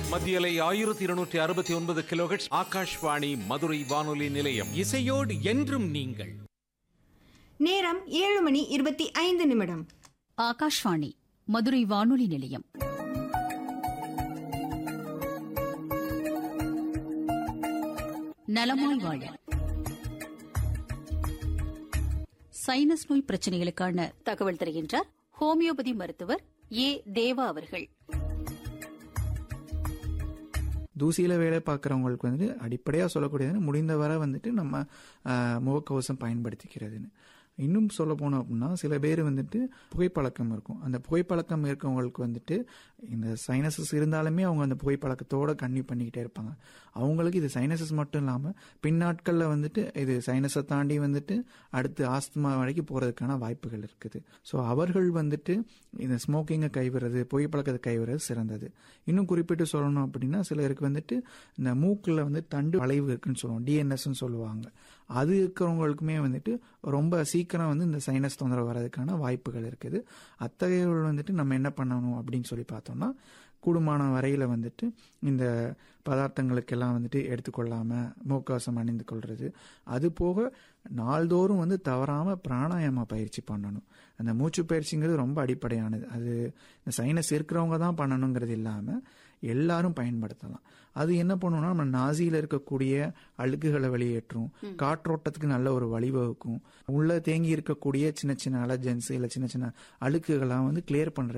மத்தியலை ஆயிரத்தி இருநூற்றி அறுபத்தி ஒன்பது கிலோஹெட்ஸ் ஆகாஷ்வாணி மதுரை வானொலி நிலையம் இசையோடு என்றும் நீங்கள் நேரம் ஏழு மணி இருபத்தி ஐந்து நிமிடம் ஆகாஷ்வாணி மதுரை வானொலி நிலையம் நலமாய் வாழ சைனஸ் நோய் பிரச்சனைகளுக்கான தகவல் தருகின்றார் ஹோமியோபதி மருத்துவர் ஏ தேவா அவர்கள் தூசியில் வேலை பார்க்குறவங்களுக்கு வந்துட்டு அடிப்படையாக சொல்லக்கூடியதுன்னு முடிந்த வரை வந்துட்டு நம்ம ஆஹ், முகக்கவசம் பயன்படுத்திக்கிறதுன்னு இன்னும் சொல்ல போனோம் அப்படின்னா சில பேர் வந்துட்டு புகைப்பழக்கம் இருக்கும் அந்த புகைப்பழக்கம் இருக்கவங்களுக்கு வந்துட்டு இந்த சைனசஸ் இருந்தாலுமே அவங்க அந்த புகைப்பழக்கத்தோட கன்னியூ பண்ணிக்கிட்டே இருப்பாங்க அவங்களுக்கு இது சைனசஸ் மட்டும் இல்லாமல் பின்னாட்களில் வந்துட்டு இது சைனஸை தாண்டி வந்துட்டு அடுத்து ஆஸ்துமா வரைக்கும் போகிறதுக்கான வாய்ப்புகள் இருக்குது ஸோ அவர்கள் வந்துட்டு இந்த ஸ்மோக்கிங்கை கைவிடுறது புகைப்பழக்கத்தை கைவிடுறது சிறந்தது இன்னும் குறிப்பிட்டு சொல்லணும் அப்படின்னா சிலருக்கு வந்துட்டு இந்த மூக்கில் வந்து தண்டு வளைவு இருக்குன்னு சொல்லுவோம் டிஎன்எஸ்ன்னு சொல்லுவாங்க அது இருக்கிறவங்களுக்குமே வந்துட்டு ரொம்ப சீக்கிரம் வந்து இந்த சைனஸ் தொந்தரவு வர்றதுக்கான வாய்ப்புகள் இருக்குது அத்தகையவர்கள் வந்துட்டு நம்ம என்ன பண்ணணும் அப்படின்னு சொல்லி பார்த்தோம்னா கூடுமான வரையில் வந்துட்டு இந்த பதார்த்தங்களுக்கெல்லாம் வந்துட்டு எடுத்துக்கொள்ளாம முகக்கவசம் அணிந்து கொள்றது அது போக நாள்தோறும் வந்து தவறாம பிராணாயாம பயிற்சி பண்ணணும் அந்த மூச்சு பயிற்சிங்கிறது ரொம்ப அடிப்படையானது அது இந்த சைனஸ் இருக்கிறவங்க தான் பண்ணணுங்கிறது இல்லாம எல்லாரும் பயன்படுத்தலாம் அது என்ன பண்ணும்னா நம்ம நாசியில இருக்கக்கூடிய அழுக்குகளை வெளியேற்றும் காற்றோட்டத்துக்கு நல்ல ஒரு வழிவகுக்கும் உள்ள தேங்கி இருக்கக்கூடிய சின்ன சின்ன அலர்ஜென்ஸ் இல்ல சின்ன சின்ன அழுக்குகளை வந்து கிளியர் பண்ற